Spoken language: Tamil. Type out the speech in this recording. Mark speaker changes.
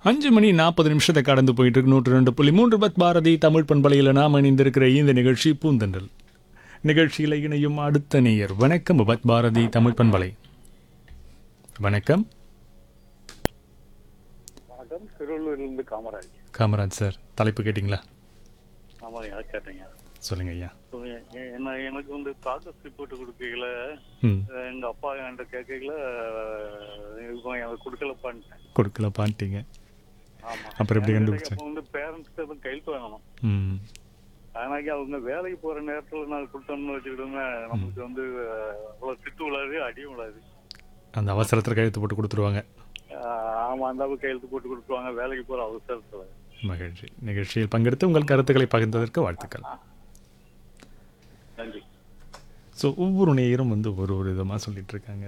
Speaker 1: அஞ்சு மணி நாற்பது நிமிஷத்தை கடந்து போயிட்டு இருக்கு நூற்று ரெண்டு புள்ளி மூன்று பத் பாரதி தமிழ் பண்பலையில் நாம் இணைந்திருக்கிற இந்த நிகழ்ச்சி பூந்தண்டல் நிகழ்ச்சியில் இணையும் அடுத்த நேயர் வணக்கம் பத் பாரதி தமிழ் பண்பலை வணக்கம்
Speaker 2: வணக்கம் திருவள்ளூர்லேருந்து காமராஜ்
Speaker 1: காமராஜ் சார் தலைப்பு கேட்டிங்களா
Speaker 2: ஆமாம் யார் கேட்டீங்க
Speaker 1: சொல்லுங்க ஐயா
Speaker 2: So, எ- எ- என்ன எனக்கு வந்து ப்ராக்ரஸ் ரிப்போர்ட் கொடுக்கல
Speaker 1: ம்
Speaker 2: எங்க அப்பா என்கிட்ட கேட்கல இப்போ எனக்கு கொடுக்கலப்பான்ட்டேன்
Speaker 1: கொடுக்கல பாட்டிங்க
Speaker 2: ஆமா
Speaker 1: அப்புறம் எப்படி
Speaker 2: எனக்கு
Speaker 1: கண்டுபிடிச்சேன்?
Speaker 2: அப்போ வந்து பேரண்ட்ஸ்க்கு எதுவும் கையெழுத்து வாங்கணும்
Speaker 1: ம்
Speaker 2: ஆனாக்கி அவங்க வேலைக்கு போற நேரத்துல நான் கொடுத்தோம்னு வச்சுக்கிட்டோங்க நமக்கு வந்து அஹ், அவ்வளவு திட்டு விழாது அடியும் விழாது
Speaker 1: அந்த அவசரத்தில் கையெழுத்து போட்டு கொடுத்துருவாங்க
Speaker 2: ஆஹ், ஆமா அந்த அளவுக்கு கையெழுத்து போட்டு கொடுத்துருவாங்க வேலைக்கு போற அவசரத்துல
Speaker 1: மகிழ்ச்சி நிகழ்ச்சியில் பங்கெடுத்து உங்கள் கருத்துக்களை பகிர்ந்ததற்கு வாழ்த்துக்கள்
Speaker 2: நன்றி
Speaker 1: ஸோ ஒவ்வொரு நேயரும் வந்து ஒரு ஒரு விதமாக சொல்லிட்டு இருக்காங்க